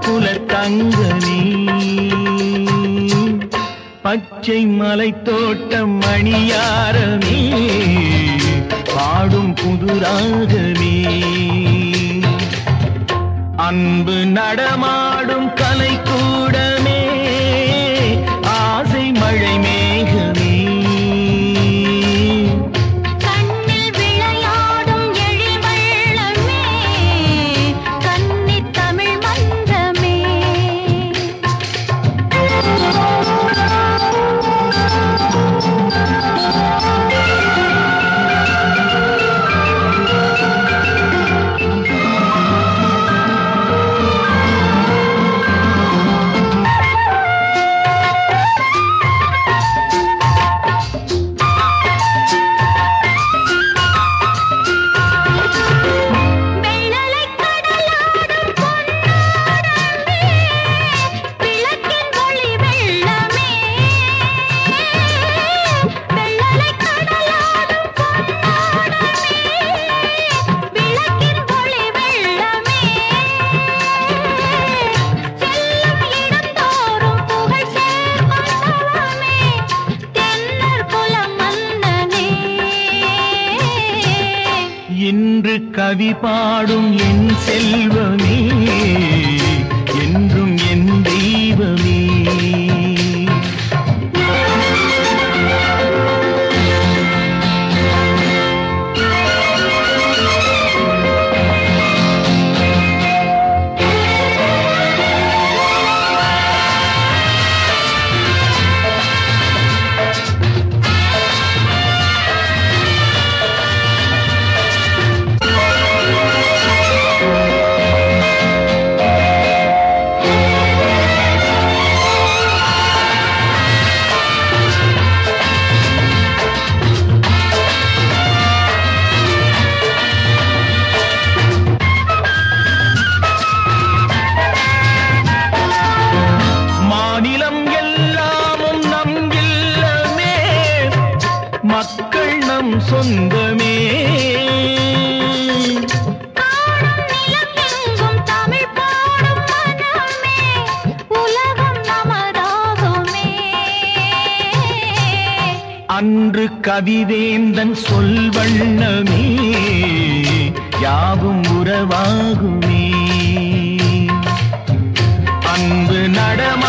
குல தங்கமே பச்சை மலை தோட்டம் மணியாரமே பாடும் புதுராகமே அன்பு நடமாடும் கலை கூடமே ஆசை மழை மேகமே கண்ணில் விளையாடும் எழில் வள்ளமே கன்னித் தமிழ் மன்றமே வெள்ளலைக் கடலாடும் பொன்னாடமே விளக்கின் ஒளி வெள்ளமே வெள்ளலைக் கடலாடும் பொன்னாடமே விளக்கின் ஒளி வெள்ளமே செல்லும் இடந்தோறும் புகழ் சேர்மண்டலமே தென்னர் குலம் மன்னனே இன்று கவி பாடும் என் செல்வமே என்றும் என் தெய்வமே மாநிலம் எல்லாமும் நம் இல்லமே மக்கள் நம் சொந்தமே காணும் நிலம் எங்கும் தமிழ் பாடும் மனமே உலகம் நமதாகுமே அன்று கவிவேந்தன் சொல் வண்ணமே யாவும் உறவாகுமே அன்பு நடமா